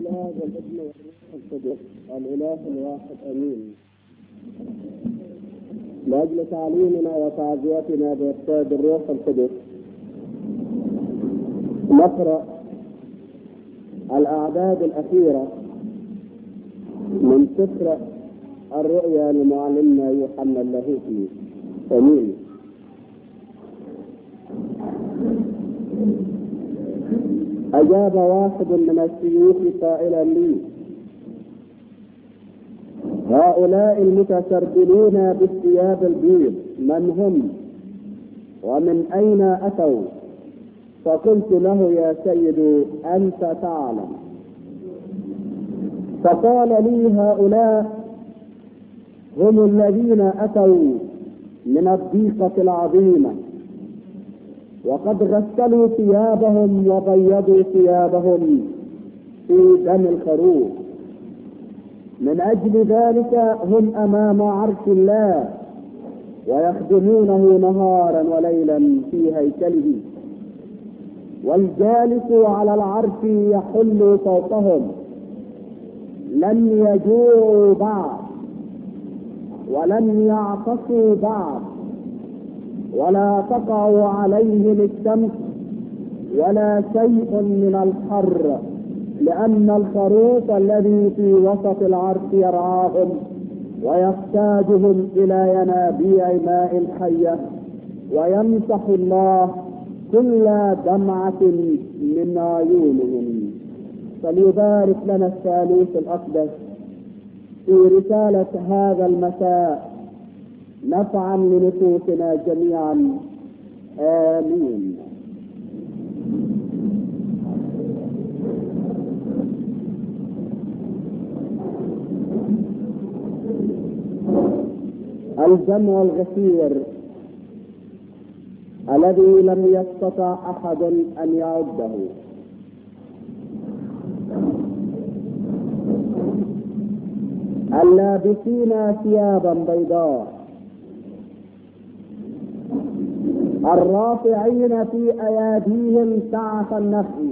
الاب والابن والروح القدس الاله الواحد امين لاجل تعليمنا وتعزيتنا بارشاد الروح القدس نقرا الاعداد الاخيره من سفر الرؤيا لمعلمنا يوحنا اللاهوتي امين أجاب واحد من الشيوخ قائلا لي هؤلاء المتسربلون بالثياب البيض من هم ومن أين أتوا فقلت له يا سيد أنت تعلم فقال لي هؤلاء هم الذين أتوا من الضيقة العظيمة وقد غسلوا ثيابهم وبيضوا ثيابهم في دم الخروف من اجل ذلك هم امام عرش الله ويخدمونه نهارا وليلا في هيكله والجالس على العرش يحل فوقهم لن يجوعوا بعد ولن يعطشوا بعد ولا تقع عليهم الشمس ولا شيء من الحر لأن الخروف الذي في وسط العرش يرعاهم ويحتاجهم إلى ينابيع ماء حية ويمسح الله كل دمعة من عيونهم فليبارك لنا الثالوث الأقدس في رسالة هذا المساء نفعا لنفوسنا جميعا امين الجمع الغفير الذي لم يستطع احد ان يعده اللابسين ثيابا بيضاء الرافعين في اياديهم سعف النخل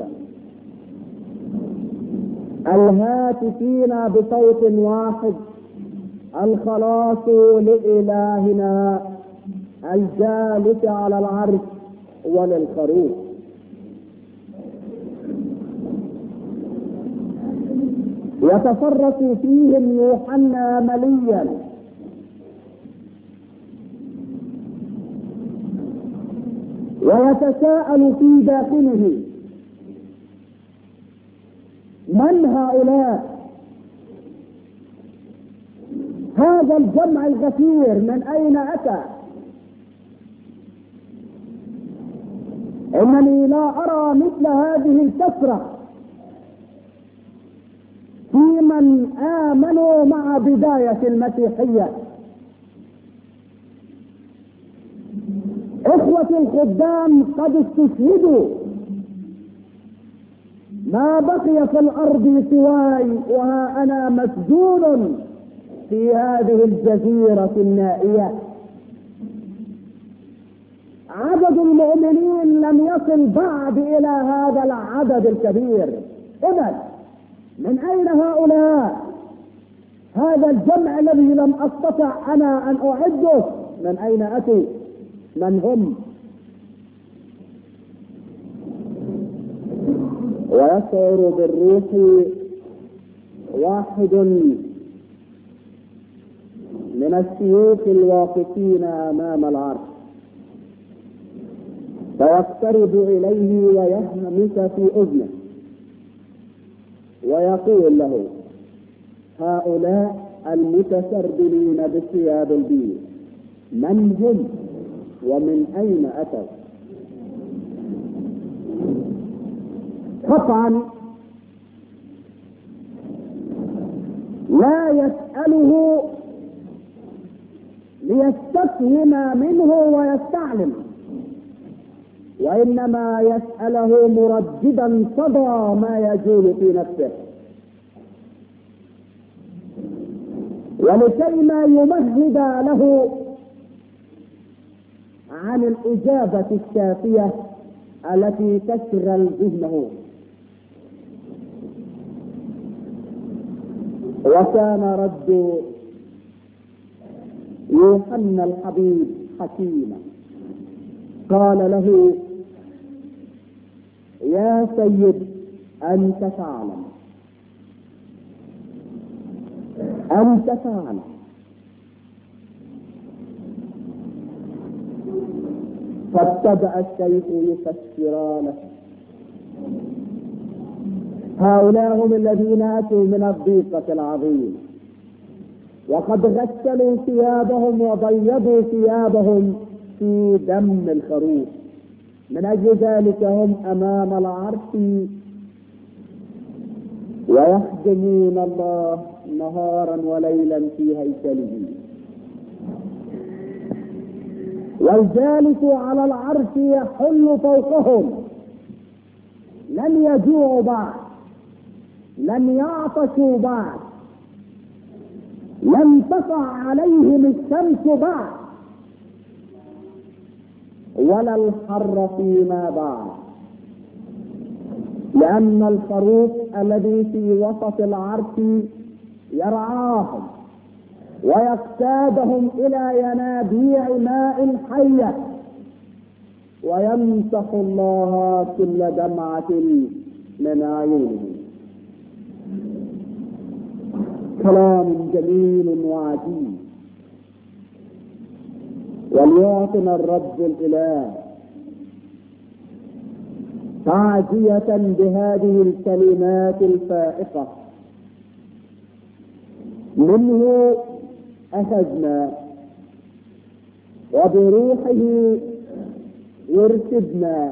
الهاتفين بصوت واحد الخلاص لالهنا الجالس على العرش وللخروف يتفرس فيهم يوحنا مليا ويتساءل في داخله من هؤلاء هذا الجمع الغفير من اين اتى انني لا ارى مثل هذه الكثره في من امنوا مع بدايه المسيحيه إخوة الخدام قد استشهدوا ما بقي في الأرض سواي وها أنا مسجون في هذه الجزيرة النائية عدد المؤمنين لم يصل بعد إلى هذا العدد الكبير إذا من أين هؤلاء هذا الجمع الذي لم أستطع أنا أن أعده من أين أتوا من هم ويشعر بالروح واحد من الشيوخ الواقفين امام العرش فيقترب اليه ويهمس في اذنه ويقول له هؤلاء المتسربلين بالثياب البيض من هم ومن أين أتوا قطعا لا يسأله ليستفهم منه ويستعلم وإنما يسأله مرددا صدى ما يجول في نفسه ولكي ما يمهد له عن الإجابة الشافية التي تشغل ذهنه وكان رد يوحنا الحبيب حكيما قال له يا سيد أنت تعلم أنت تعلم فابتدأ الشيخ يفسرانه هؤلاء هم الذين أتوا من الضيقة العظيمة وقد غسلوا ثيابهم وبيضوا ثيابهم في دم الخروف من أجل ذلك هم أمام العرش ويخدمون الله نهارا وليلا في هيكله والجالس على العرش يحل فوقهم لن يجوعوا بعد لن يعطشوا بعد لن تقع عليهم الشمس بعد ولا الحر فيما بعد لأن الخروف الذي في وسط العرش يرعاهم ويقتادهم إلى ينابيع ماء حية ويمسح الله كل دمعة من عيونهم كلام جميل وعجيب وليعطنا الرب الإله تعزية بهذه الكلمات الفائقة منه أخذنا وبروحه يرشدنا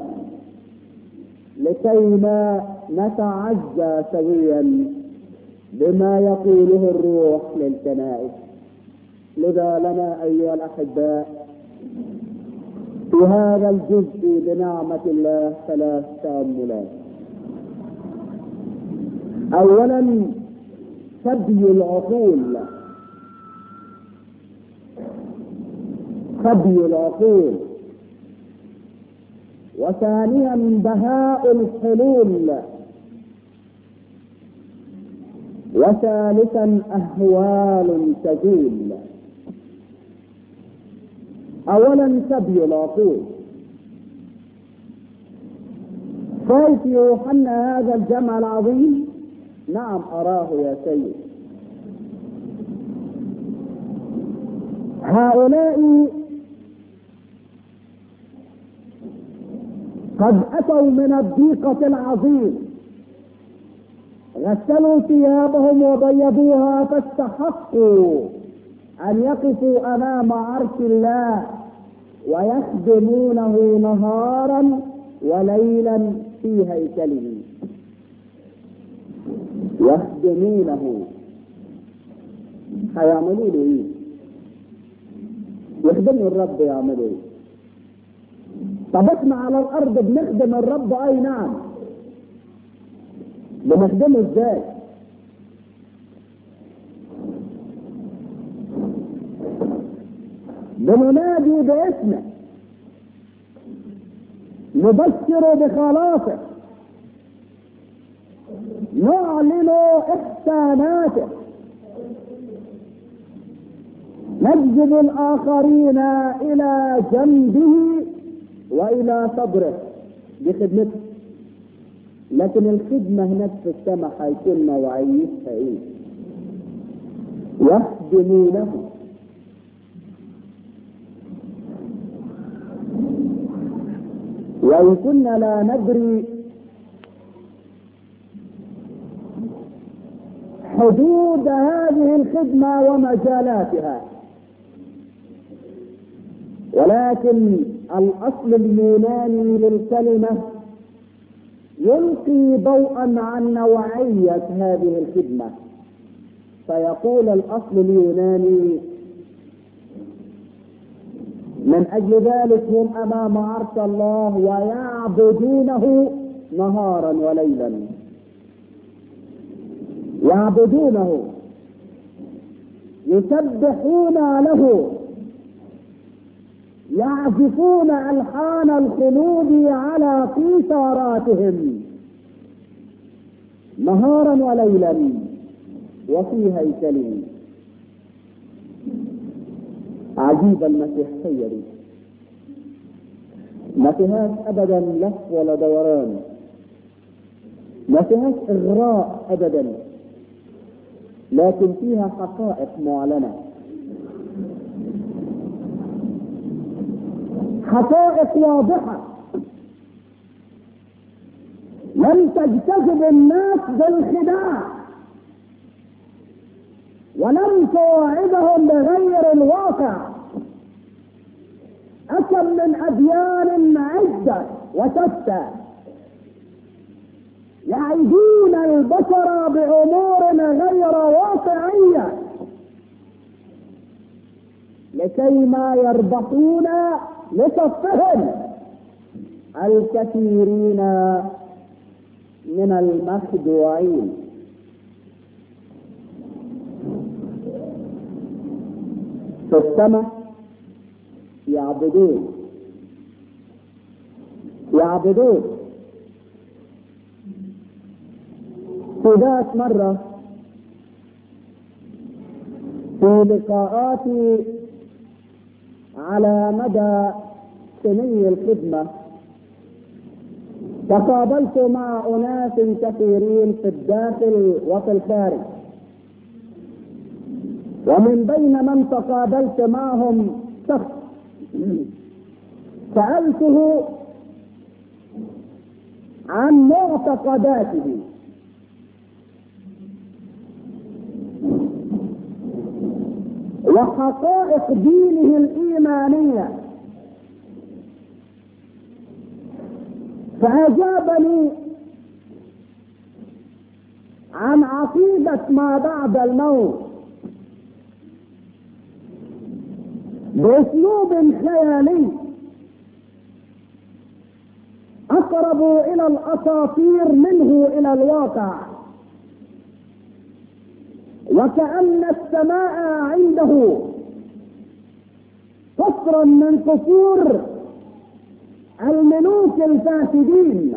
لكيما نتعزى سويا بما يقوله الروح للكنائس لذا لنا أيها الأحباء في هذا الجزء بنعمة الله ثلاث تأملات أولا سبي العقول سبي العقول وثانيا بهاء الحلول وثالثا اهوال تزول اولا سبي العقول شايف يوحنا هذا الجمع العظيم نعم اراه يا سيد هؤلاء قد اتوا من الضيقة العظيم غسلوا ثيابهم وبيضوها فاستحقوا ان يقفوا امام عرش الله ويخدمونه نهارا وليلا في هيكله يخدمونه هيعملوا له ايه؟ يخدموا الرب يعملوا ايه؟ طب احنا على الارض بنخدم الرب اي نعم بنخدمه ازاي بننادي باسمه نبشر بخلاصه نعلن احساناته نجذب الاخرين الى جنبه والى صدره بخدمته لكن الخدمة هناك في السماء هيكون نوعيتها ايه؟ يخدمونه وإن كنا لا ندري حدود هذه الخدمة ومجالاتها ولكن الأصل اليوناني للكلمة يلقي ضوءا عن نوعية هذه الخدمة فيقول الأصل اليوناني من أجل ذلك هم أمام عرش الله ويعبدونه نهارا وليلا يعبدونه يسبحون له يعزفون ألحان الخلود على قيثاراتهم نهارا وليلا وفي هيكله عجيب المسيحية دي ما فيهاش ابدا لف ولا دوران ما فيهاش اغراء ابدا لكن فيها حقائق معلنه حقائق واضحه لم تجتذب الناس بالخداع ولم توعدهم بغير الواقع أكم من أديان عدة وشتى يعيدون البشر بأمور غير واقعية لكي ما يربحون لصفهم الكثيرين من المخدوعين في السماء يعبدون يعبدون في ذات مرة في لقاءاتي على مدى سني الخدمة تقابلت مع أناس كثيرين في الداخل وفي الخارج ومن بين من تقابلت معهم شخص سألته عن معتقداته وحقائق دينه الإيمانية فأجابني عن عقيدة ما بعد الموت باسلوب خيالي اقرب الى الاساطير منه الى الواقع وكأن السماء عنده قصرا من قصور الملوك الفاسدين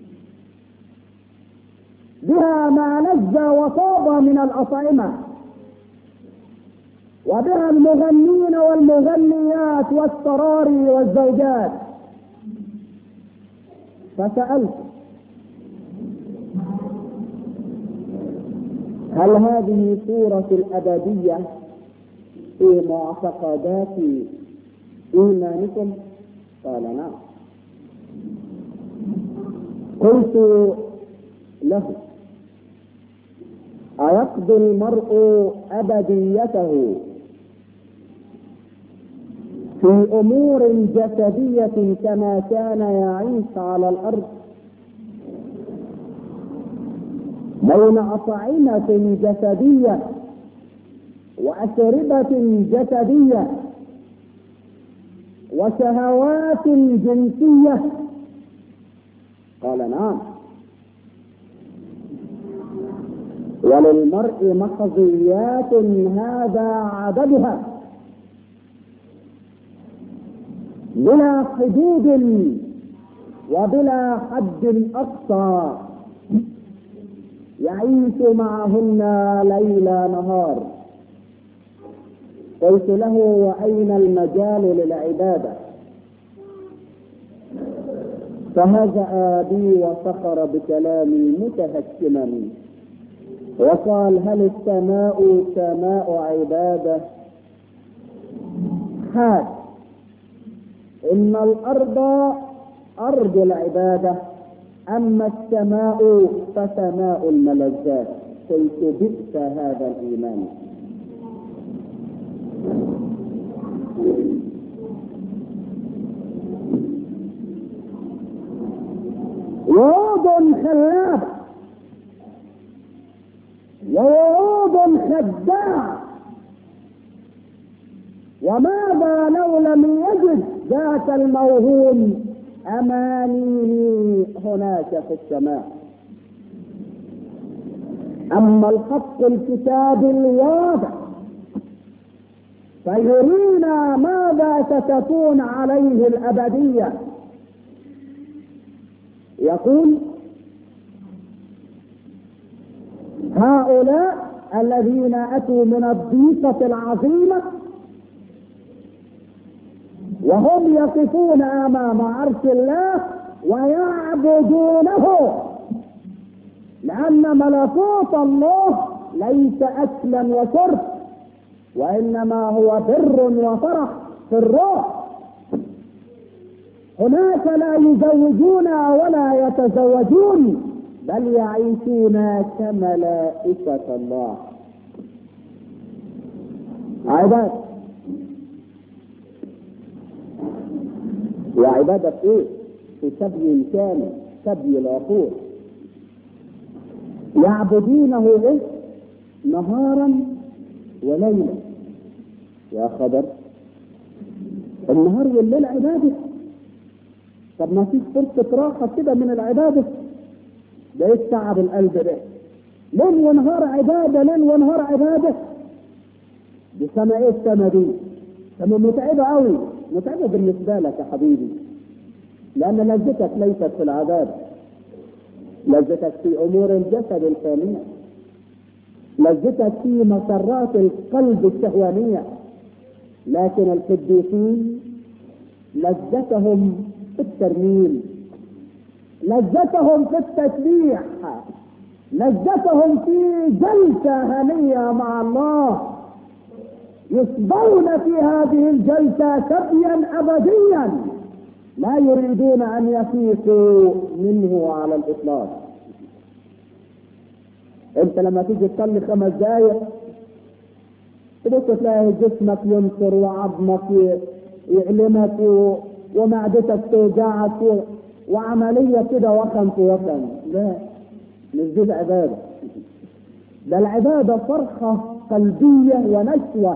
بها ما لذ وطاب من الأطعمة وبها المغنين والمغنيات والسراري والزوجات فسألت هل هذه صورة الأبدية في معتقدات إيمانكم؟ قال نعم قلت له أيقضي المرء أبديته في أمور جسدية كما كان يعيش على الأرض بين أطعمة جسدية وأشربة جسدية وشهوات جنسية قال نعم وللمرء محظيات هذا عددها بلا حدود وبلا حد اقصى يعيش معهن ليل نهار قلت له واين المجال للعباده فهزأ بي وسخر بكلامي متهكما وقال هل السماء سماء عباده حاد إن الأرض أرض العبادة أما السماء فسماء الملذات قلت بئس هذا الإيمان وعود خلاب ووعود خداع وماذا لو لم يجد ذاك الموهوم أمانيه هناك في السماء أما الحق الكتاب الواضح فيرينا ماذا ستكون عليه الأبدية يقول هؤلاء الذين أتوا من الضيقة العظيمة وهم يقفون أمام عرش الله ويعبدونه لأن ملكوت الله ليس أكلا وشرب وإنما هو بر وفرح في الروح هناك لا يزوجون ولا يتزوجون بل يعيشون كملائكة الله عباد وعبادة ايه؟ في سبي كامل سبي العقول يعبدونه ايه؟ نهارا وليلا يا خبر النهار والليل عباده طب ما فيش فرصة راحة كده من العبادة ده ايه تعب القلب ده ليل ونهار عبادة ليل ونهار عبادة دي سما ايه السما دي سما متعبة قوي متعبة بالنسبة لك يا حبيبي لأن لذتك ليست في العبادة لذتك في أمور الجسد الفانية لذتك في مسرات القلب الشهوانية لكن القديسين لذتهم في الترميم لذتهم في التسبيح لذتهم في جلسة هنية مع الله يصبون في هذه الجلسة سبيا أبديا لا يريدون أن يفيقوا منه على الإطلاق أنت لما تيجي تصلي خمس دقايق تبص تلاقي جسمك ينصر وعظمك يعلمك ومعدتك توجعك و... وعملية كده وخم في وخم لا مش دي العبادة ده العبادة فرحة قلبية ونشوة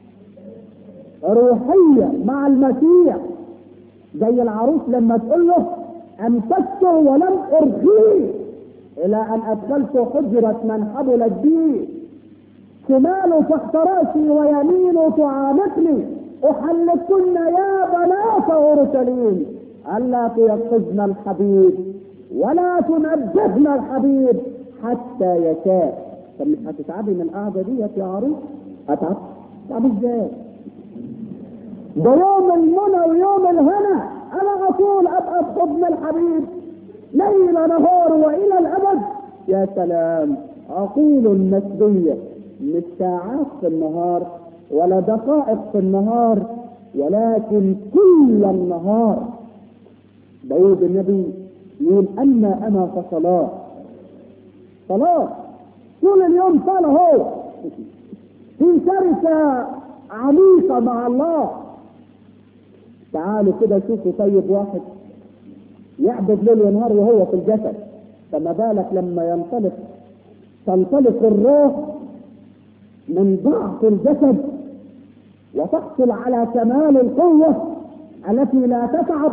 روحية مع المسيح زي العروس لما تقول له أمسكته ولم أرخيه إلى أن أدخلت حجرة من حبلت بي شماله تحت رأسي ويمينه تعانقني أحلكن يا بنات أورشليم ألا تيقظن الحبيب ولا تنبهن الحبيب حتى يشاء طب مش هتتعبي من القعدة ديت يا عروس؟ هتعب طب ازاي؟ ده يوم المنى ويوم الهنا انا على طول ابقى في حضن الحبيب ليل نهار والى الابد يا سلام عقول مسبية مش ساعات في النهار ولا دقائق في النهار ولكن كل النهار داود النبي يقول اما انا فصلاه صلاه طول اليوم صلاه هو في شركه عميقه مع الله تعالوا كده شوفوا طيب واحد يعبد ليل ونهار وهو في الجسد فما بالك لما ينطلق تنطلق الروح من ضعف الجسد وتحصل على كمال القوة التي لا تتعب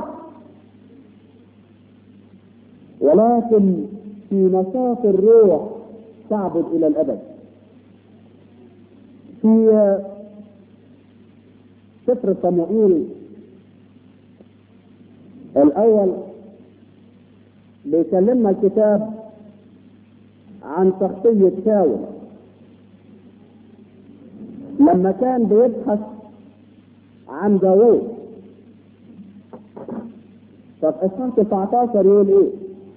ولكن في نشاط الروح تعبد إلى الأبد في سفر صموئيل الأول بيكلمنا الكتاب عن شخصية شاول لما كان بيبحث عن داوود طب اصحاح 19 يقول ايه؟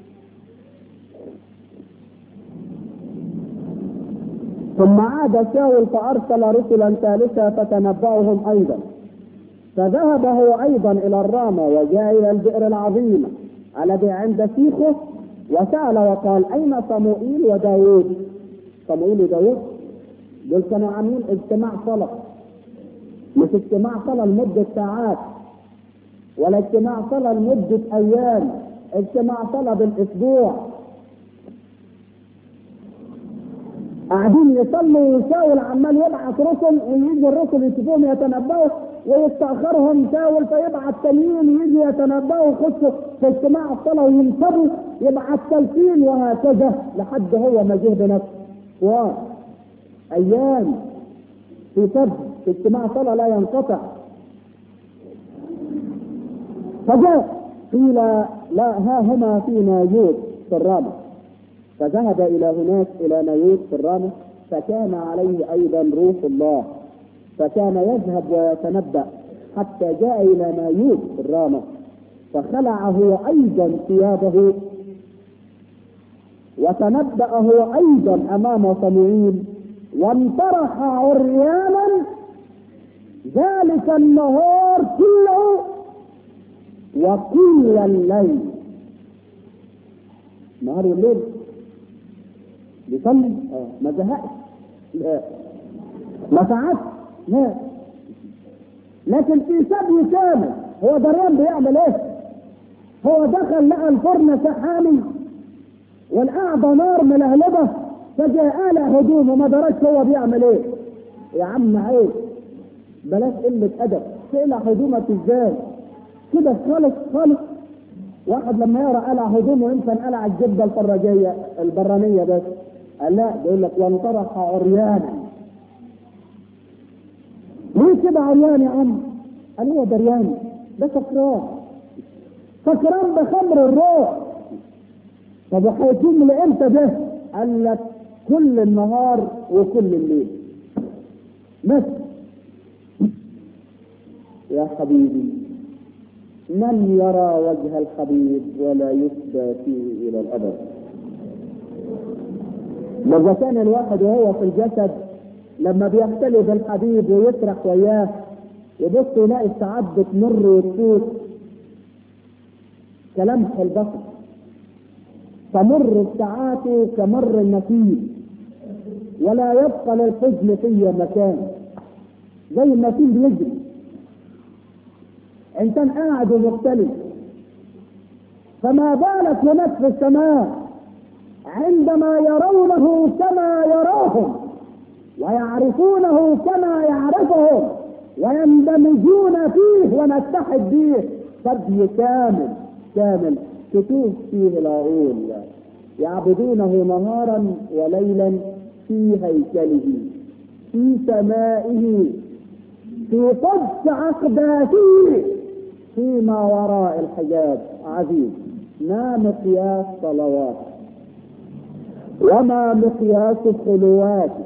ثم عاد شاول فارسل رسلا ثالثه فتنبأهم ايضا فذهب هو ايضا الى الرامة وجاء الى البئر العظيمة الذي عند سيخه وسأل وقال اين صموئيل وداوود صموئيل وداوود دول كانوا عاملين اجتماع صلاة مش اجتماع صلاة لمدة ساعات ولا اجتماع صلاة لمدة ايام اجتماع صلاة بالاسبوع قاعدين يصلوا ويشاول عمال يبعث رسل ويجي الرسل يشوفوهم يتنبأوا ويستأخرهم شاول فيبعت تانيين يجي يتنبأوا يخشوا في اجتماع الصلاة وينصبوا يبعت تلفين وهكذا لحد هو ما جه بنفسه أيام في سب في اجتماع صلاة لا ينقطع فجاء قيل لا ها هما في نايوت في الرامة فذهب إلى هناك إلى نايوت في الرامة فكان عليه أيضا روح الله فكان يذهب ويتنبأ حتى جاء إلى نايوت الرامة فخلع هو أيضا ثيابه وتنبأ هو أيضا أمام صموئيل وانطرح عريانا ذلك النهار كله وكل الليل نهار والليل بيصلي اه ما زهقش لا ما تعبش لا لكن في سبي كامل هو دريان بيعمل ايه هو دخل لقى الفرن سحامي والقعدة نار ملهلبة فجاء قلع هدومه ما دركش هو بيعمل ايه يا عم عيب بلاش قلة أدب تقلع هدومك ازاي كده خالص خالص واحد لما يقرا قلع هدومه يمكن قلع الجبه الفراجيه البرانيه بس قال لا بيقول لك وانطرح عريانا ليه كده عريان يا عم؟ قال هو دريان ده سكران سكران بخمر الروح طب وهيكون لامتى ده؟ قال لك كل النهار وكل الليل بس يا حبيبي من يرى وجه الحبيب ولا يفدى فيه الى الابد لذا كان الواحد وهو في الجسد لما بيختلي بالحبيب ويسرح وياه يبص يلاقي الساعات بتمر وتفوت كلمح البصر تمر الساعات كمر النسيم ولا يبقى للحزن في مكان زي النسيم بيجري انسان قاعد ومختلف فما بالك هناك في السماء عندما يرونه كما يراهم ويعرفونه كما يعرفهم ويندمجون فيه ونتحد به صدي كامل كامل تتوه فيه العقول يعبدونه نهارا وليلا في هيكله في سمائه في قدس أقداسه فيما وراء الحجاب عزيز ما مقياس صلواتك وما مقياس خلواتك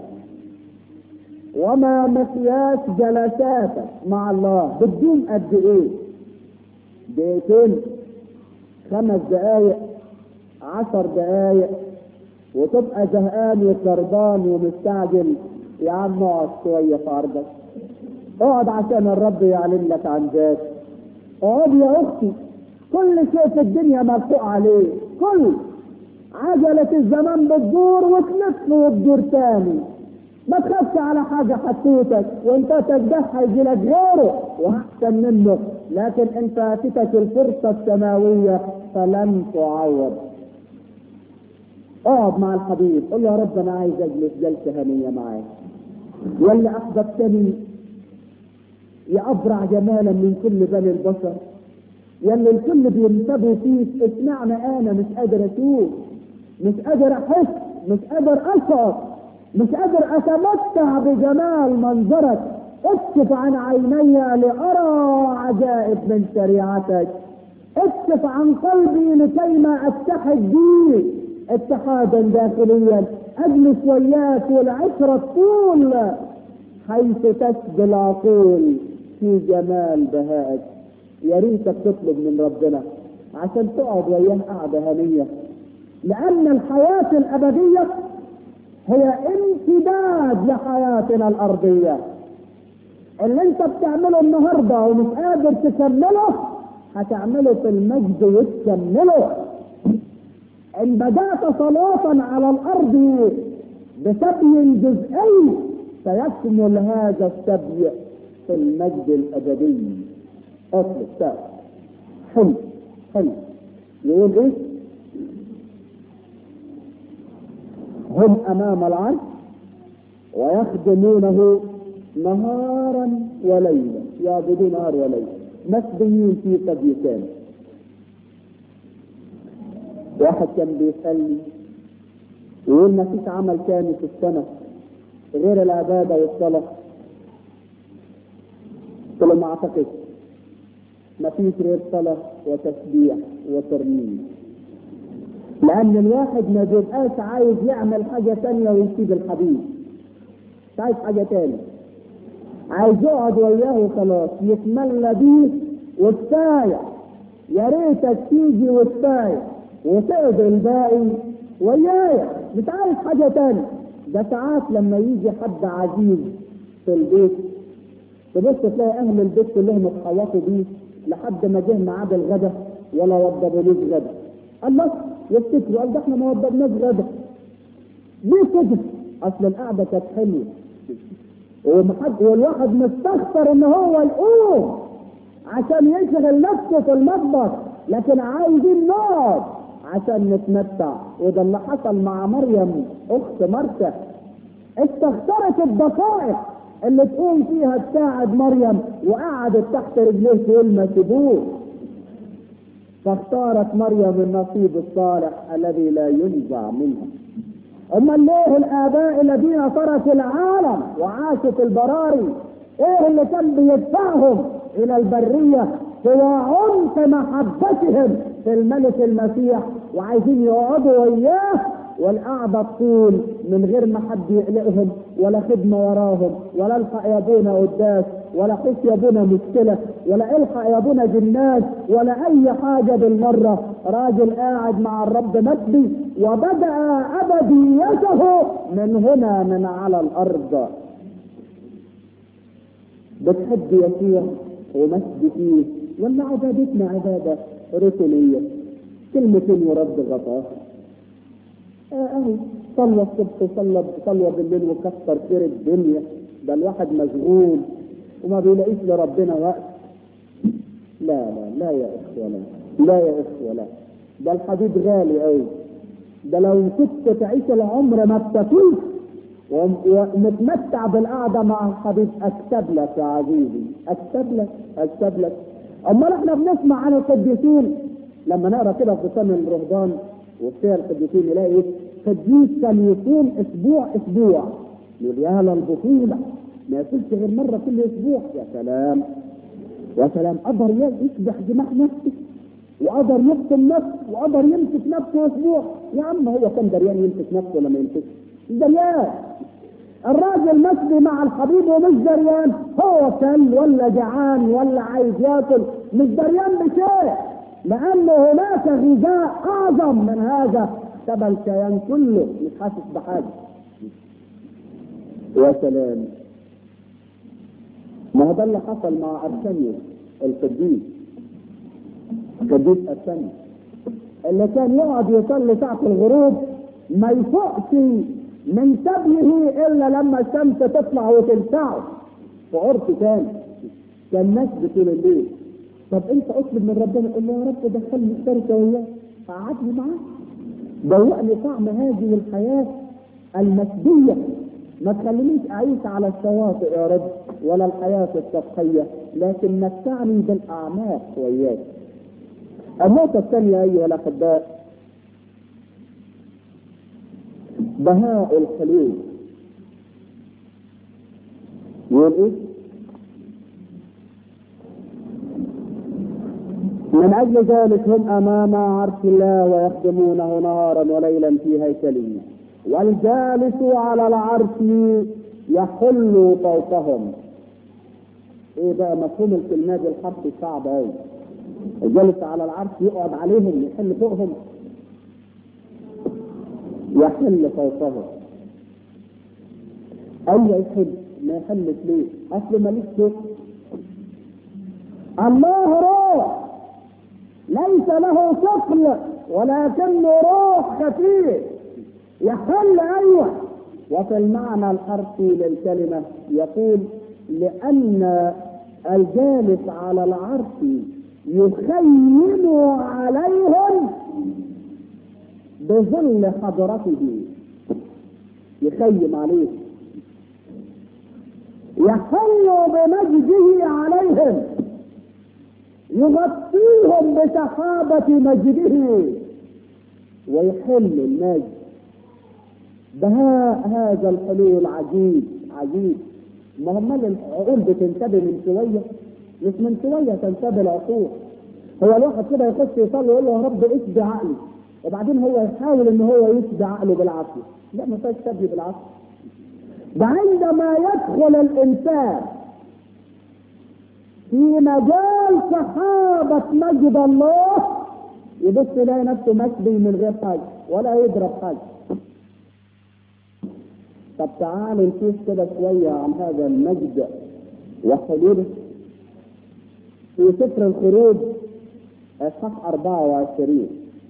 وما مقياس جلساتك مع الله بتدوم قد ايه دقيقتين خمس دقايق عشر دقايق وتبقى زهقان وكربان ومستعجل يا عم اقعد شويه في عرضك اقعد عشان الرب يعلن لك عن ذاته اقعد يا اختي كل شيء في الدنيا مرفوع عليه كل عجلة الزمان بتدور وتلف وتدور تاني ما تخافش على حاجة حطيتك وانت تجدح هيجي لك غيره واحسن منه لكن انت فاتتك الفرصة السماوية فلن تعوض اقعد مع الحبيب قل يا رب انا عايز اجلس جلسة هنية معاك واللي احببتني يا ابرع جمالا من كل بني البشر يلي الكل بينتبهوا فيك اسمعنا انا مش قادر اشوف مش قادر احس مش قادر اشعر مش قادر اتمتع بجمال منظرك اكشف عن عيني لارى عجائب من شريعتك اكشف عن قلبي لكيما اتحد بيك اتحادا داخليا اجلس وياك والعشره الطول حيث تسبي العقول في جمال بهائك يا ريتك تطلب من ربنا عشان تقعد وياه قعده هنيه لان الحياه الابديه هي امتداد لحياتنا الارضيه اللي انت بتعمله النهارده ومش قادر تكمله هتعمله في المجد وتكمله ان بدات صلاه على الارض بسبي جزئي سيكمل هذا السبي في المجد الابدي اطلب سبب حلو حلو يقول ايه هم امام العرش ويخدمونه نهارا وليلا يعبدون نهار وليل مسبيين في سبيتان واحد كان بيصلي يقول ما فيش عمل تاني في السنة غير العبادة والصلاة قلت له ما اعتقدش ما فيش غير صلاة وتسبيح وترنيم لأن الواحد ما بيبقاش عايز يعمل حاجة تانية ويسيب الحبيب مش عايز حاجة تاني عايز يقعد وياه وخلاص يتملى بيه وكفاية يا ريتك تيجي وكفاية وتقضي الباقي ويايا مش عايز حاجة تاني ده ساعات لما يجي حد عزيز في البيت تبص تلاقي اهل البيت كلهم اتحوطوا بيه لحد ما جه ميعاد الغدا ولا وضبولوش غدا الله يفتكروا قال ده احنا ما وضبناش غدا ليه كده؟ اصل القعده كانت حلوه ومحد والواحد مستخسر ان هو يقوم عشان يشغل نفسه في المطبخ لكن عايزين نقعد عشان نتمتع وده اللي حصل مع مريم اخت مرثا استخسرت الدقائق اللي تقوم فيها تساعد مريم وقعدت تحت رجليه تقول ما سيبوه فاختارت مريم النصيب الصالح الذي لا ينزع منها اما ليه الاباء الذين تركوا العالم وعاشوا في البراري ايه اللي كان بيدفعهم الى البريه هو عمق محبتهم في الملك المسيح وعايزين يقعدوا وياه والقعده تطول من غير ما حد يقلقهم ولا خدمه وراهم ولا الحق يا ابونا قداس ولا خش يا ابونا مشكله ولا الحق يا ابونا جنات ولا اي حاجه بالمره راجل قاعد مع الرب مجدي وبدا ابديته من هنا من على الارض بتحب يسوع ومجد فيه ولا عبادتنا عباده روتينيه كلمتين ورد غطاه اهي صلى الصبح وصلى صلى بالليل وكسر خير الدنيا ده الواحد مشغول وما بيلاقيش لربنا وقت لا لا لا يا اخوه لا لا يا اخوه لا ده الحديد غالي قوي ده لو كنت تعيش العمر ما بتفوت ومتمتع بالقعده مع الحبيب اكتب لك يا عزيزي اكتب لك اكتب لك امال احنا بنسمع عن القديسين لما نقرا كده في سن الرهبان وفيها القديسين نلاقي قديس كان يصوم اسبوع اسبوع يقول يا للبطوله ما ياكلش غير مره كل اسبوع يا سلام يا سلام قدر يسبح دماغ نفسه وقدر يقتل نفسه وقدر يمسك نفسه اسبوع يا عم هو كان دريان يمسك نفسه ولا ما يمسكش دريان الراجل مسبي مع الحبيب ومش دريان هو كل ولا جعان ولا عايز ياكل مش دريان بشيء لأن هناك غذاء أعظم من هذا تبع الكيان كله مش حاسس بحاجة يا سلام ما هو ده اللي حصل مع أرسنيوس القديس القديس أرسنيوس اللي كان يقعد يصلي ساعة الغروب ما يفوقش من سبيه إلا لما الشمس تطلع وتلسعه في عرس تاني كان ناس طول الليل طب انت اطلب من ربنا قول له يا رب دخلني الشركه وياه قعدني معاه دوقني طعم هذه الحياه المسديه ما تخلينيش اعيش على الشواطئ يا رب ولا الحياه السطحيه لكن متعني بالاعماق وياك النقطه الثانيه ايها الاحباء بهاء الحلول يقول ايه من أجل ذلك هم أمام عرش الله ويخدمونه نهارا وليلا في هيكله والجالس على العرش يحل فوقهم ايه بقى مفهوم الكلمات دي الحرف صعب قوي الجالس على العرش يقعد عليهم يحل فوقهم يحل فوقهم اي يحل ما يحلش ليه اصل ماليش فوق الله روح ليس له ثقل ولكنه روح خفيف يحل ايوه وفي المعنى الحرفي للكلمه يقول لان الجالس على العرش يخيم عليهم بظل حضرته يخيم عليهم يحل بمجده عليهم يغطيهم بسحابة مجده ويحل المجد بهاء هذا الحلول عجيب عجيب ما هم العقول بتنتبه من شوية مش من شوية تنتبه العقول هو الواحد كده يخش يصلي ويقول له يا رب اشبي عقلي وبعدين هو يحاول ان هو يشبي عقله بالعافية لا ما فيش تبي بالعافية ده عندما يدخل الانسان في مجال صحابة مجد الله يبص يلاقي نفسه مسبي من غير حاجة ولا يضرب حاجة طب تعالوا نشوف كده شوية عن هذا المجد وحلوله في سفر الخروج اصحاح 24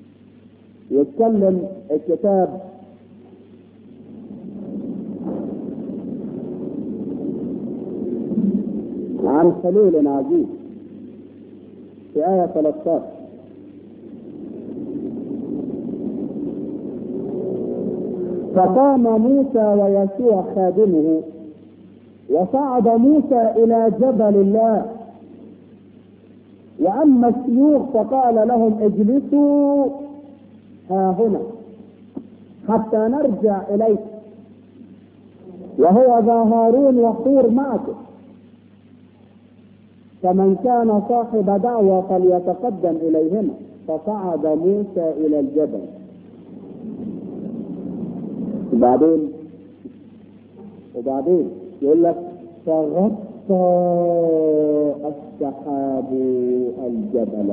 يتكلم الكتاب عن حلول عجيب في آية 13 فقام موسى ويسوع خادمه وصعد موسى إلى جبل الله وأما الشيوخ فقال لهم اجلسوا ها هنا حتى نرجع إليك وهو ذا هارون وحور معكم فمن كان صاحب دعوة فليتقدم إليهما فصعد موسى إلى الجبل وبعدين وبعدين يقول لك فغطى السحاب الجبل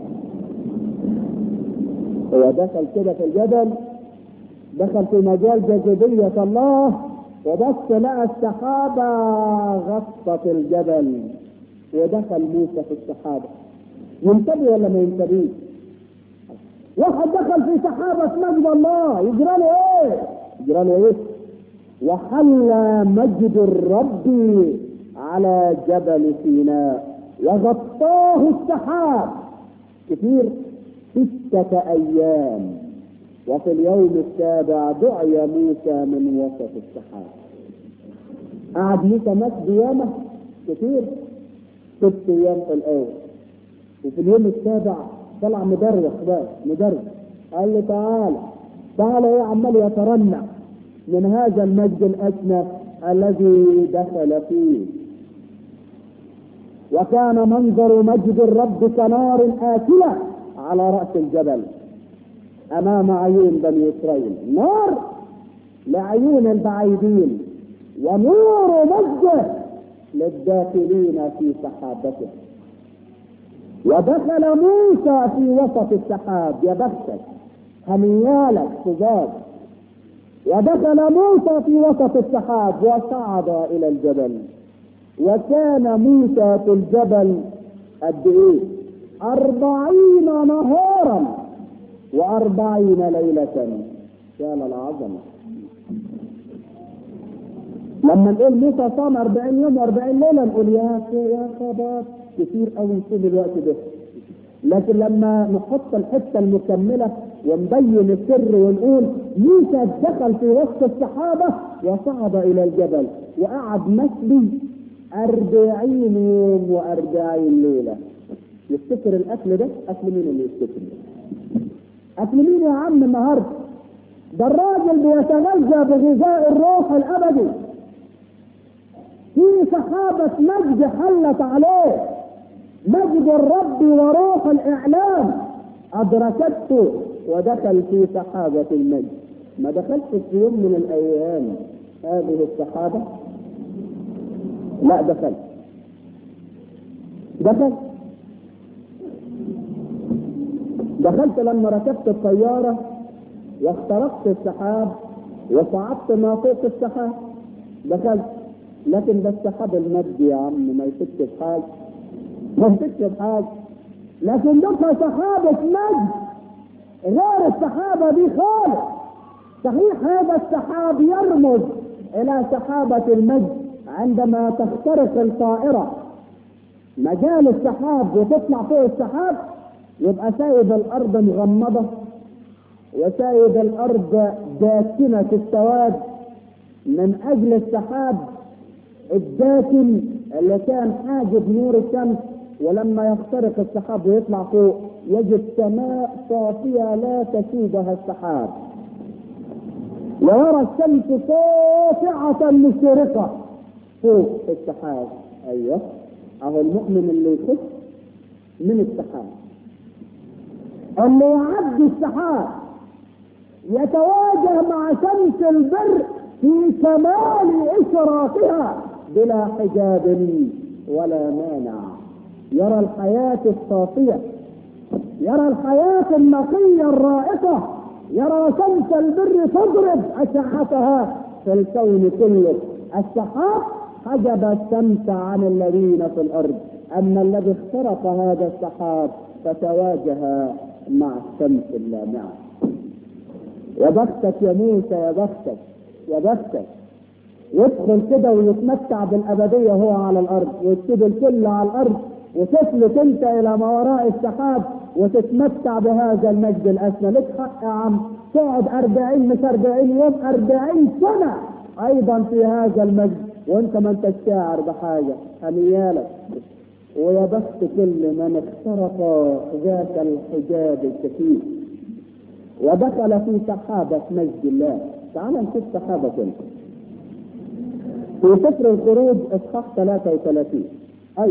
هو دخل كده في الجبل دخل في مجال جاذبية الله وبص لقى السحابة غطت الجبل ودخل موسى في السحابة ينتبه ولا ما ينتبهش؟ واحد دخل في سحابة مجد الله يجرى له ايه؟ يجرى له ايه؟ وحل مجد الرب على جبل سيناء وغطاه السحاب كثير ستة أيام وفي اليوم السابع دعي موسى من وسط السحاب قعد موسى مات بيامه كثير ست أيام في الأول وفي اليوم السابع طلع مدرخ بقى مدرخ قال له تعالى تعالى ايه عمال يترنع من هذا المجد الأسنى الذي دخل فيه وكان منظر مجد الرب كنار آكلة على رأس الجبل أمام عيون بني إسرائيل نار لعيون البعيدين ونور مجده للداخلين في سحابته ودخل موسى في وسط السحاب يا بختك هنيالك فزاز ودخل موسى في وسط السحاب وصعد الى الجبل وكان موسى في الجبل قد ايه أربعين نهارا وأربعين ليلة يا العظمة لما نقول موسى صام 40 يوم و40 ليلة نقول يا يا خبر كتير قوي نسيب الوقت ده لكن لما نحط الحته المكمله ونبين السر ونقول موسى دخل في وسط السحابه وصعد الى الجبل وقعد مسبي أربعين يوم وأربعين ليلة يفتكر الأكل ده أكل مين اللي يفتكر أكل مين يا عم النهاردة ده الراجل بيتغذى بغذاء الروح الأبدي في سحابة مجد حلت عليه مجد الرب وروح الإعلام أدركته ودخل في سحابة المجد ما دخلش في يوم من الأيام هذه السحابة لا دخل دخل دخلت لما ركبت الطيارة واخترقت السحاب وصعدت ما فوق السحاب دخلت لكن ده السحاب المجدي يا عم ما يفكش بحاجة ما يفكش بحاجة لكن ده سحابة مجد غير السحابة دي خالص صحيح هذا السحاب يرمز إلى سحابة المجد عندما تخترق الطائرة مجال السحاب وتطلع فوق السحاب يبقى سايب الأرض مغمضة وسايب الأرض داكنة السواد من أجل السحاب الداكن اللي كان حاجب نور الشمس ولما يخترق السحاب ويطلع فوق يجد سماء صافية لا تسودها السحاب ويرى الشمس ساطعة مشرقة فوق السحاب ايوه اهو المؤمن اللي يخش من السحاب اللي يعدي السحاب يتواجه مع شمس البر في كمال إشراقها بلا حجاب ولا مانع يرى الحياة الصافية يرى الحياة النقية الرائقة يرى شمس البر تضرب أشعتها في الكون كله السحاب حجب الشمس عن الذين في الأرض أما الذي اخترق هذا السحاب فتواجه مع الشمس اللامعة يا بختك يا موسى يا بختك يا بختك يدخل كده ويتمتع بالأبدية هو على الأرض ويكتب الكل على الأرض وتفلت انت الى ما وراء السحاب وتتمتع بهذا المجد الاسمى لك حق يا عم تقعد أربعين مش أربعين يوم أربعين سنة أيضا في هذا المجد وأنت ما أنت شاعر بحاجة هنيالك ويا بخت كل من اخترق ذات الحجاب الكثير ودخل في سحابة مجد الله تعال نشوف سحابة كده في سفر الخروج اصحاح 33 اي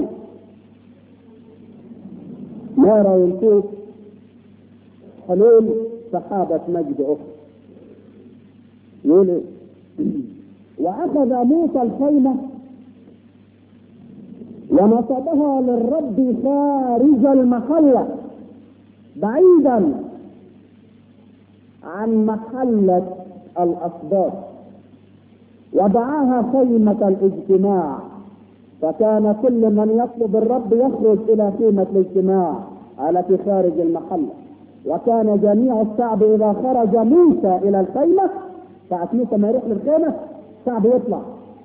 نرى ونشوف حلول سحابة مجد أخرى يقول إيه؟ وأخذ موسى الخيمة ونصبها للرب خارج المحلة بعيدا عن محلة الأسباط ودعاها خيمة الاجتماع فكان كل من يطلب الرب يخرج إلى خيمة الاجتماع التي خارج المحلة وكان جميع الشعب إذا خرج موسى إلى الخيمة ساعة موسى ما يروح للخيمة الشعب يطلع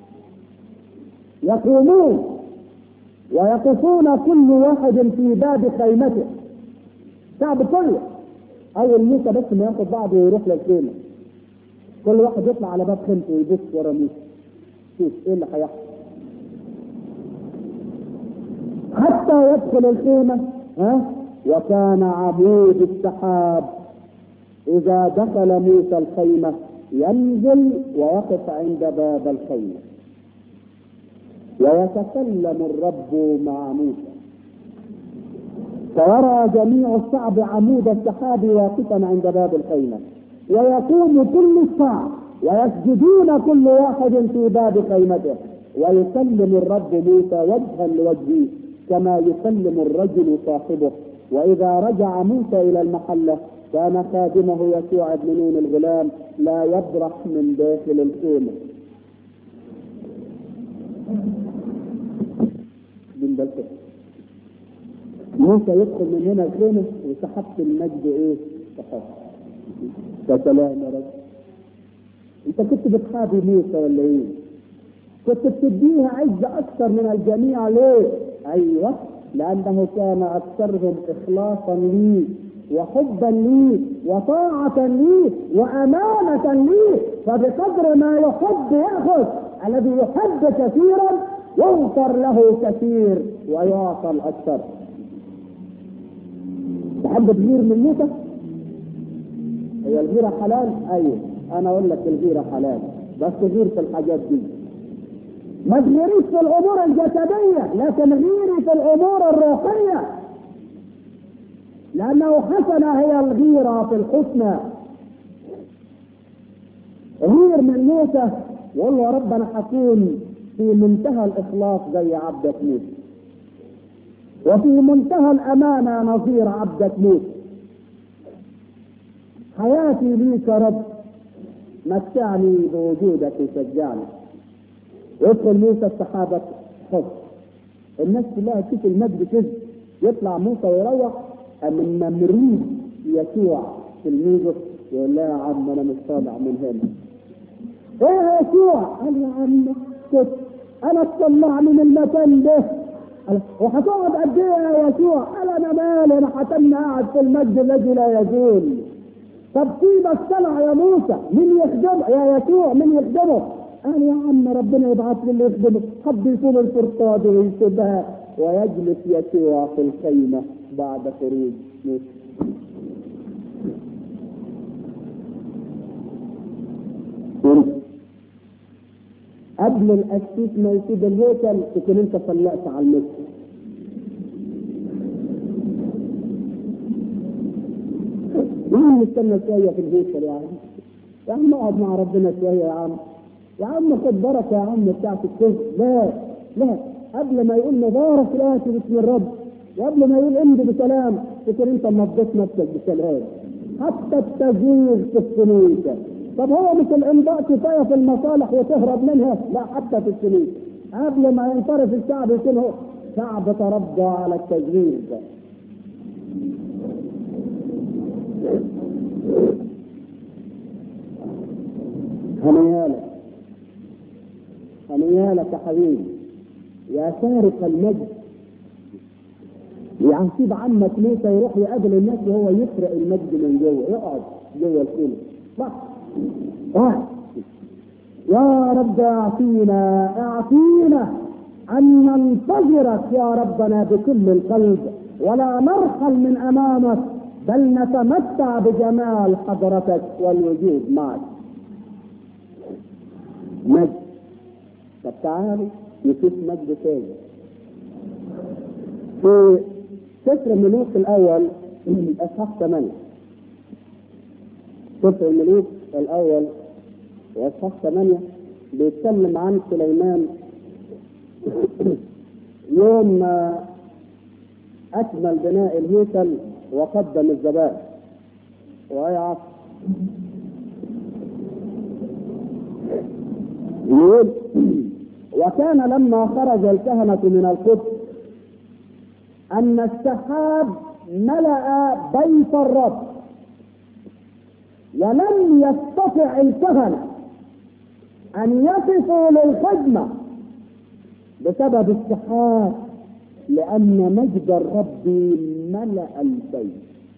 يقومون ويقفون كل واحد في باب خيمته الشعب كله أول موسى بس ما ياخد بعضه ويروح للخيمة كل واحد يطلع على باب خيمته ويبص ورا موسى شوف ايه اللي هيحصل حتى يدخل الخيمة ها وكان عمود السحاب إذا دخل موسى الخيمة ينزل ويقف عند باب الخيمة ويتكلم الرب مع موسى فيرى جميع الشعب عمود السحاب واقفا عند باب الخيمة ويقوم كل الشعب ويسجدون كل واحد في باب خيمته ويكلم الرب موسى وجها لوجهه كما يكلم الرجل صاحبه واذا رجع موسى الى المحله كان خادمه يسوع بن نون الغلام لا يبرح من داخل الخيمه من بالك موسى يدخل من هنا الخيمه وسحبت المجد ايه؟ سحبت يا سلام يا رب انت كنت بتحابي موسى ولا ايه؟ كنت بتديها عزة أكثر من الجميع ليه؟ أيوه لأنه كان أكثرهم إخلاصا لي وحبا لي وطاعة لي وأمانة لي فبقدر ما يحب يأخذ الذي يحب كثيرا يغفر له كثير ويعطى الأكثر تحب تغير من موسى؟ هي الغيرة حلال؟ أيوه أنا أقول لك الغيرة حلال بس غير في الحاجات دي ما تغيريش في الامور الجسديه لكن غيري في الامور الروحيه لانه حسنه هي الغيره في الحسنى غير من موسى وقول له يا رب انا حكون في منتهى الاخلاص زي عبدك موسى وفي منتهى الامانه نظير عبدك موسى حياتي ليك يا رب متعني بوجودك وشجعني يدخل موسى السحابة حب الناس كلها تشوف المجد كده يطلع موسى ويروح من ممرود يسوع تلميذه يقول لا يا عم انا مش طالع من هنا ايه يا يسوع قال يا عم كنت انا اطلع من المكان ده وهتقعد قد ايه يا يسوع؟ قال انا مالي انا هتم قاعد في المجد الذي لا يزول طب سيبك طلع يا موسى مين يخدمه يا يسوع مين يخدمه قال يا عم ربنا يبعث لي اللي يخدمه حب يكون الفرقاد ويسيبها ويجلس يسوع في الخيمة بعد خروج موسى قبل القسيس ما يسيب الهيكل تكون انت طلعت على المسجد مين نستنى شوية في الهيكل يا عم؟ يا عم اقعد مع ربنا شوية يا عم يا عم خد بركه يا عم بتاعت الكذب لا لا قبل ما يقول مبارك الاتي باسم الرب وقبل ما يقول امضي بسلام فكر انت نظفت نفسك بسلام حتى التزوير في السنوك طب هو مش الامضاء كفايه في المصالح وتهرب منها لا حتى في السنوك قبل ما ينصرف الشعب يكون هو شعب تربى على التزوير ده هنيالك هنيالك يا حبيبي يا سارق المجد يعصيب عمك موسى يروح يقابل الناس وهو يسرق المجد من جوه يقعد جوه الكلى صح واحد يا رب اعطينا اعطينا ان ننتظرك يا ربنا بكل القلب ولا نرحل من امامك بل نتمتع بجمال حضرتك والوجود معك مجد طب تعالوا نشوف مجد تاني في سفر الملوك الاول اصحاح 8 سفر الملوك الاول واصحاح 8 بيتكلم عن سليمان يوم ما اكمل بناء الهيكل وقدم الذبائح وهي عصر يقول وكان لما خرج الكهنة من القدس أن السحاب ملأ بيت الرب ولم يستطع الكهنة أن يقفوا للخدمة بسبب السحاب لأن مجد الرب ملأ البيت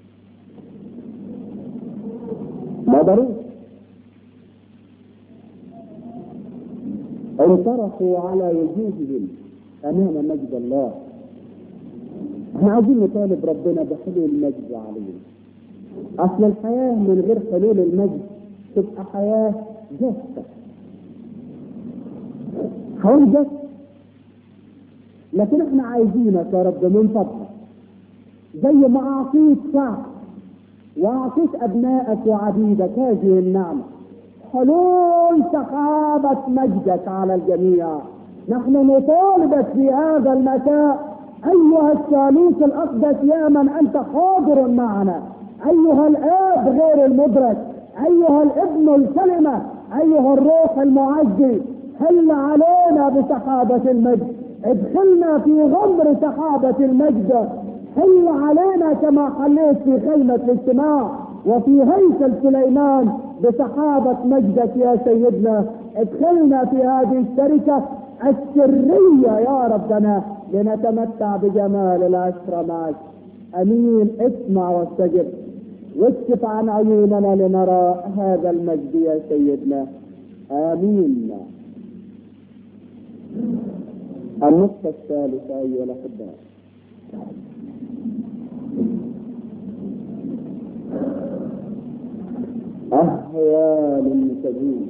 ما ضروري انطرحوا على وجوههم امام مجد الله احنا عايزين نطالب ربنا بحلول المجد علينا اصل الحياه من غير حلول المجد تبقى حياه جافه حياه جافه لكن احنا عايزينك يا رب من فضلك زي ما اعطيت شعب واعطيت ابنائك وعبيدك هذه النعمه حلول سحابة مجدك على الجميع نحن نطالبك في هذا المساء أيها الثالوث الأقدس يا من أنت حاضر معنا أيها الآب غير المدرك أيها الابن الكلمة أيها الروح المعزي حل علينا بسحابة المجد ادخلنا في غمر سحابة المجد حل علينا كما حليت في خيمة الاجتماع وفي هيكل سليمان بسحابة مجدك يا سيدنا ادخلنا في هذه الشركة السرية يا ربنا لنتمتع بجمال العشرة معك امين اسمع واستجب واكشف عن عيوننا لنرى هذا المجد يا سيدنا امين النقطة الثالثة أيها الأحباء أهوال تزول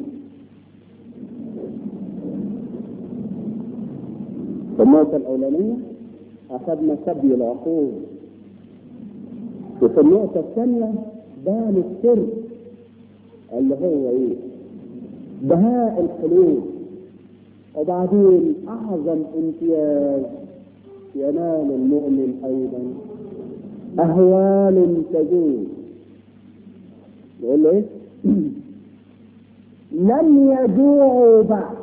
في النقطة الأولانية أخذنا سبي العقول وفي النقطة الثانية بان السر اللي هو إيه؟ بهاء الحلول وبعدين أعظم امتياز ينال المؤمن أيضا أهوال تزول يقول له ايه؟ لم يجوعوا بعد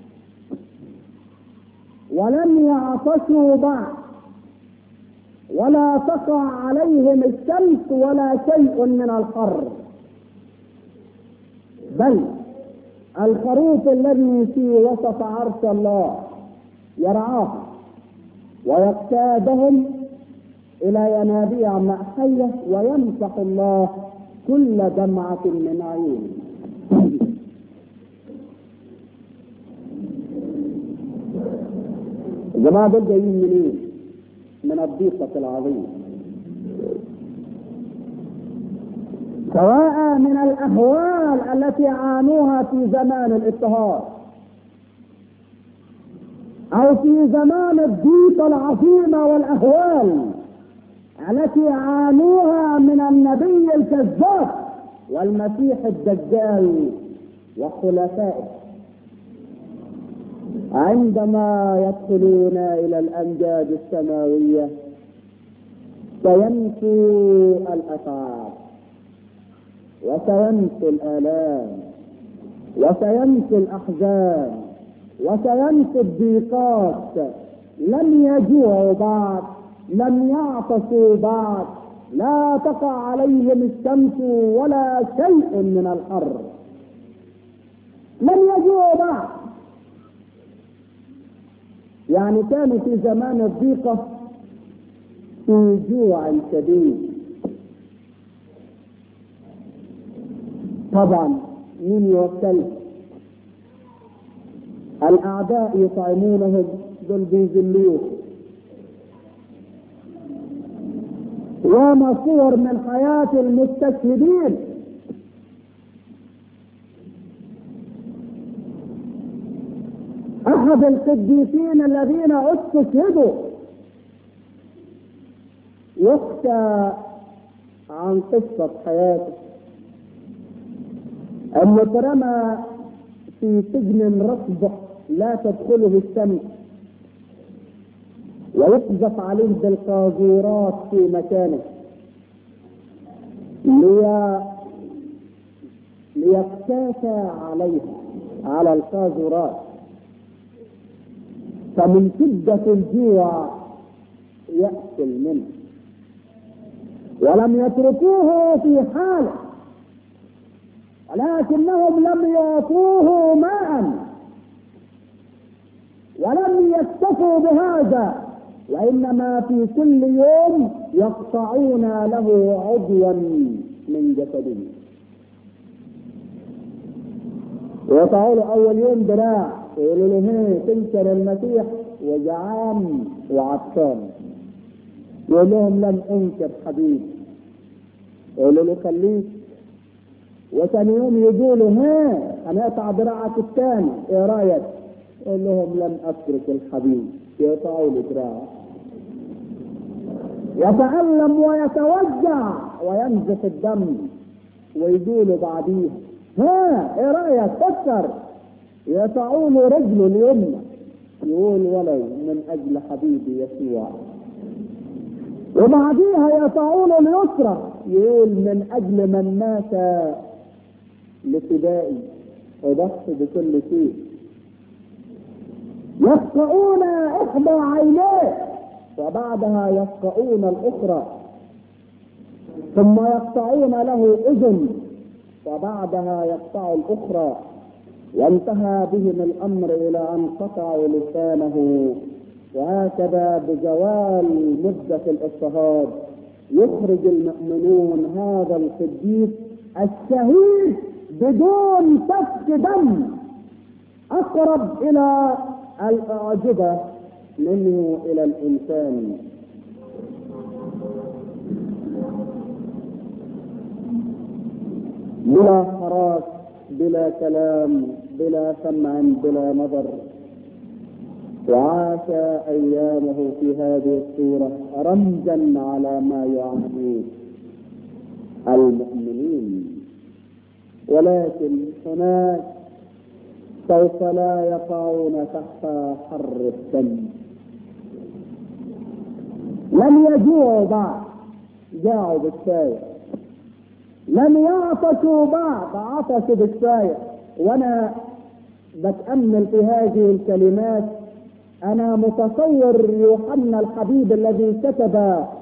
ولم يعطشوا بعد ولا تقع عليهم الشمس ولا شيء من الحر بل الخروف الذي في وسط عرش الله يرعاهم ويقتادهم الى ينابيع مأحية ويمسح الله كل دمعة من عيونه الجماعة دول جايين منين؟ من الضيقة العظيمة سواء من الأهوال التي عانوها في زمان الاضطهاد أو في زمان الضيقة العظيمة والأهوال التي عانوها من النبي الكذاب والمسيح الدجال وخلفائه عندما يدخلون الى الامجاد السماويه سينسوا الاتعاب وسينسوا الالام وسينسوا الاحزان وسينسوا الضيقات لم يجوعوا بعد لم يعطشوا بعد لا تقع عليهم الشمس ولا شيء من الحر لم يجوعوا بعد يعني كانوا في زمان الضيقة في جوع شديد طبعا مين يوكل الأعداء يطعمونهم دول بيذلوه وما صور من حياة المستشهدين أحد القديسين الذين استشهدوا يحكى عن قصة حياته أنه اترمى في سجن رصد لا تدخله الشمس ويقذف عليه بالقاذورات في مكانه لي ليتكافى عليها على القاذورات فمن شدة الجوع يأكل منه ولم يتركوه في حاله ولكنهم لم يعطوه ماء ولم يكتفوا بهذا وإنما في كل يوم يقطعون له عضوا من جسده يقطعوا له أول يوم دراع يقولوا له هي تنكر المسيح وجعان وعطشان يقول لهم لم انكر حبيبي يقولوا له خليك وثاني يوم يقول له ها هنقطع دراعك الثاني ايه رايك؟ يقول لهم لم اترك الحبيب يقطعوا له دراعه يتألم ويتوجع وينزف الدم ويقول بعديها ها ايه رايك فكر يقطعوا له رجله اليمنى يقول ولو من اجل حبيبي يسوع وبعديها يقطعوا له اليسرى يقول من اجل من مات لفدائي وضحت بكل شيء يقطعون احدى عينيه وبعدها يقطعون الاخرى ثم يقطعون له اذن وبعدها يقطع الاخرى وانتهى بهم الامر الى ان قطعوا لسانه وهكذا بزوال مدة الاضطهاد يخرج المؤمنون هذا القديس الشهيد بدون سفك دم اقرب الى الاعجبة منه الى الانسان بلا حراس بلا كلام بلا سمع بلا نظر وعاش ايامه في هذه الصورة رمزا على ما يعانيه المؤمنين ولكن هناك سوف لا يقعون تحت حر الدم لم يجوعوا بعد جاعوا بالشاي لم يعطشوا بعد عطشوا بالشاي وانا بتأمل في هذه الكلمات انا متصور يوحنا الحبيب الذي كتب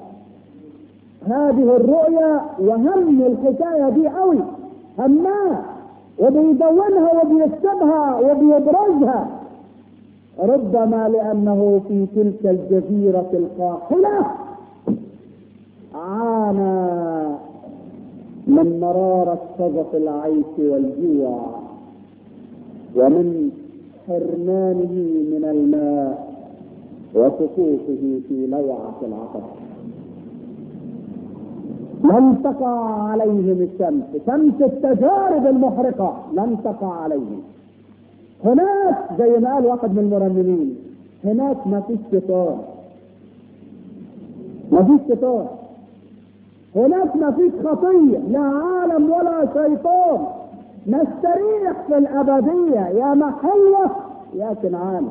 هذه الرؤيا وهم الحكاية دي قوي همها وبيدونها وبيكتبها وبيبرزها ربما لأنه في تلك الجزيرة القاحلة عانى من مرارة صدف العيش والجوع ومن حرمانه من الماء وسقوطه في لوعة العطش لم تقع عليهم الشمس شمس التجارب المحرقة لم تقع عليهم هناك زي ما قال واحد من المرنمين هناك ما فيش شيطان ما فيش شيطان هناك ما فيش خطية لا عالم ولا شيطان نستريح في الأبدية يا محلة يا كنعان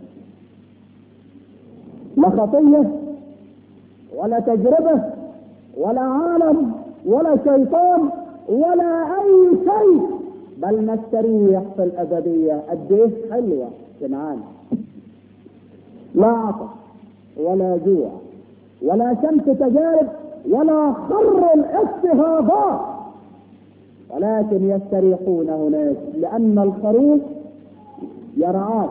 لا خطية ولا تجربة ولا عالم ولا شيطان ولا أي شيء بل نستريح في الأبدية قد إيه حلوة كنعان لا عطش ولا جوع ولا شمس تجارب ولا خر الاضطهادات ولكن يستريحون هناك لأن الخروف يرعاه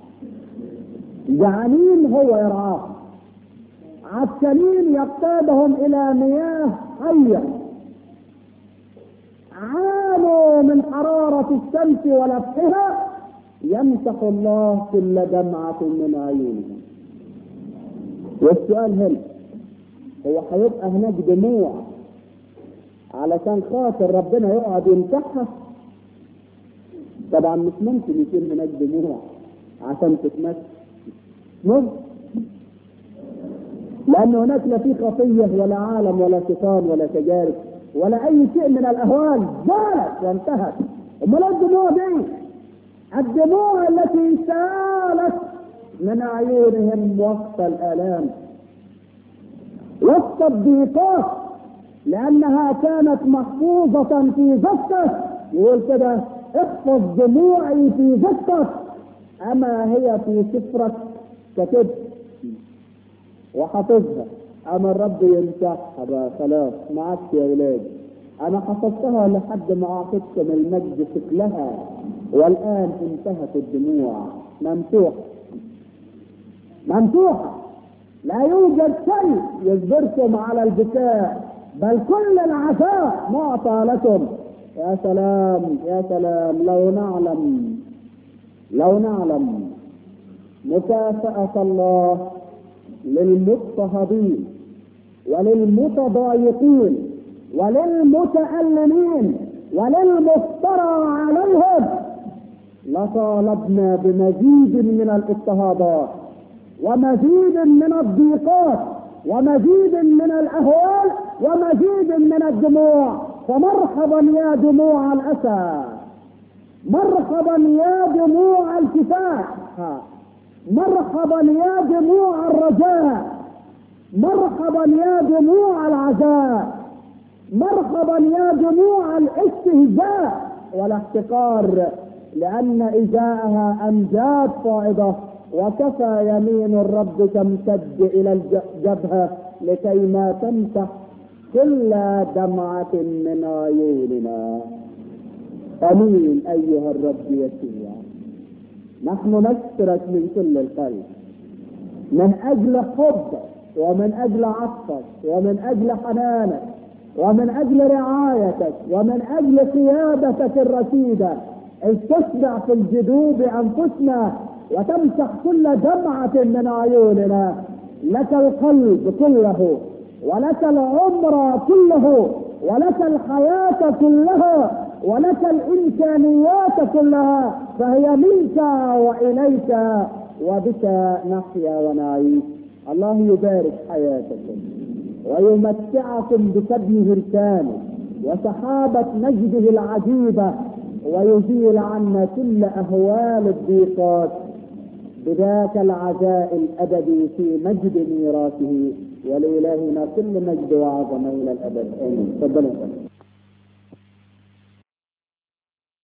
جعانين هو يرعاه عطشانين يقتادهم إلى مياه حية عانوا من حرارة الشمس ولفحها يمسح الله كل دمعة من عيونهم والسؤال هنا هو هيبقى هناك دموع علشان خاطر ربنا يقعد يمسحها طبعا مش ممكن يكون هناك دموع عشان تتمسح ممكن لأن هناك لا في خطية ولا عالم ولا شيطان ولا تجارب ولا أي شيء من الأهوال زالت وانتهت أمال الدموع دي الدموع التي سالت من عيونهم وسط الآلام وسط الضيقات لأنها كانت محفوظة في زفتة يقول كده احفظ دموعي في زفتة أما هي في سفرة كتب وحفظها أما الرب يمسحها بقى خلاص ما عادش يا ولاد أنا حفظتها لحد ما أعطيتكم المجد شكلها والآن انتهت الدموع ممسوحة ممسوحة لا يوجد شيء يجبركم على البكاء بل كل العفاء معطى لكم يا سلام يا سلام لو نعلم لو نعلم مكافأة الله للمضطهدين وللمتضايقين وللمتألمين وللمفترى عليهم لطالبنا بمزيد من الاضطهادات ومزيد من الضيقات ومزيد من الاهوال ومزيد من الدموع فمرحبا يا دموع الاسى مرحبا يا دموع الكفاح مرحبا يا دموع الرجاء مرحبا يا دموع العزاء مرحبا يا دموع الاستهزاء والاحتقار لان ازاءها امجاد صاعده وكفى يمين الرب تمتد الى الجبهه لكي ما تمسح كل دمعه من عيوننا امين ايها الرب يسوع نحن نشكرك من كل القلب من اجل حبك ومن اجل عطفك ومن اجل حنانك ومن اجل رعايتك ومن اجل قيادتك الرشيده اذ تشبع في الجدوب انفسنا وتمسح كل دمعه من عيوننا لك القلب كله ولك العمر كله ولك الحياه كلها ولك الامكانيات كلها فهي منك واليك وبك نحيا ونعيش الله يبارك حياتكم ويمتعكم بسبيه الكامل وسحابة مجده العجيبة ويزيل عنا كل أهوال الضيقات بذاك العزاء الأبدي في مجد ميراثه ولإلهنا كل مجد وعظمة إلى الأبد آمين تفضلوا